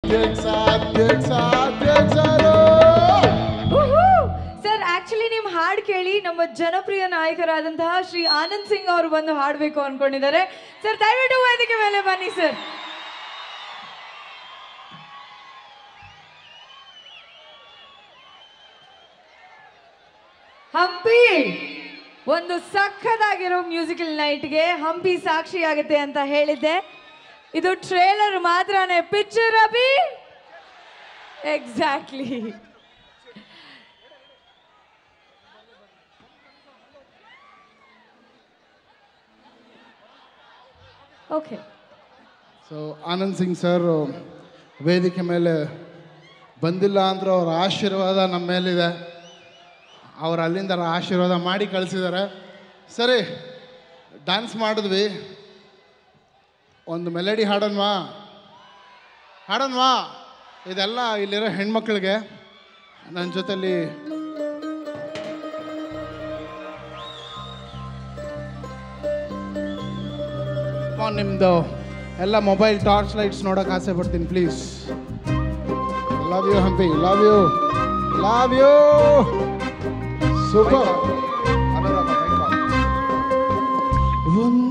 ಅಧ್ಯಕ್ಷ ಅಧ್ಯಕ್ಷ ಅಧ್ಯಕ್ಷರು ಸರ್ ಆಕ್ಚುಲಿ ನಿಮ್ ಹಾಡ್ ಕೇಳಿ ನಮ್ಮ ಜನಪ್ರಿಯ ನಾಯಕರಾದಂತಹ ಶ್ರೀ ಆನಂದ್ ಸಿಂಗ್ ಅವರು ಬಂದು ಹಾಡ್ಬೇಕು ಅನ್ಕೊಂಡಿದ್ದಾರೆ ಸರ್ ದಯವಿಟ್ಟು ವೇದಿಕೆ ಮೇಲೆ ಬನ್ನಿ ಸರ್ ಹಂಪಿ ಒಂದು ಸಖತ್ತಾಗಿರೋ ಮ್ಯೂಸಿಕಲ್ ನೈಟ್ಗೆ ಹಂಪಿ ಸಾಕ್ಷಿ ಆಗುತ್ತೆ ಅಂತ ಹೇಳಿದ್ದೆ ಇದು ಟ್ರೇಲರ್ ಮಾತ್ರನೇ ಪಿಕ್ಚರ್ ಅಭಿ exactly okay so Anand Singh sir ವೇದಿಕೆ ಮೇಲೆ ಬಂದಿಲ್ಲ ಅಂದ್ರೆ ಅವ್ರ ಆಶೀರ್ವಾದ ನಮ್ಮ ಮೇಲಿದೆ ಅವ್ರು ಅಲ್ಲಿಂದ ಆಶೀರ್ವಾದ ಮಾಡಿ ಕಳಿಸಿದ್ದಾರೆ ಸರಿ ಡ್ಯಾನ್ಸ್ ಮಾಡಿದ್ವಿ ಒಂದು ಮೆಲಡಿ ಹಾಡನ್ವಾ ಹಾಡನ್ವಾ ಇದೆಲ್ಲ ಇಲ್ಲಿರೋ ಹೆಣ್ಮಕ್ಳಿಗೆ ನನ್ನ ಜೊತೆಲಿ ನಿಮ್ಮದು ಎಲ್ಲ ಮೊಬೈಲ್ ಟಾರ್ಚ್ ಲೈಟ್ಸ್ ನೋಡೋಕೆ ಆಸೆ ಪಡ್ತೀನಿ please love you Hampi love you love you super ಒಂದು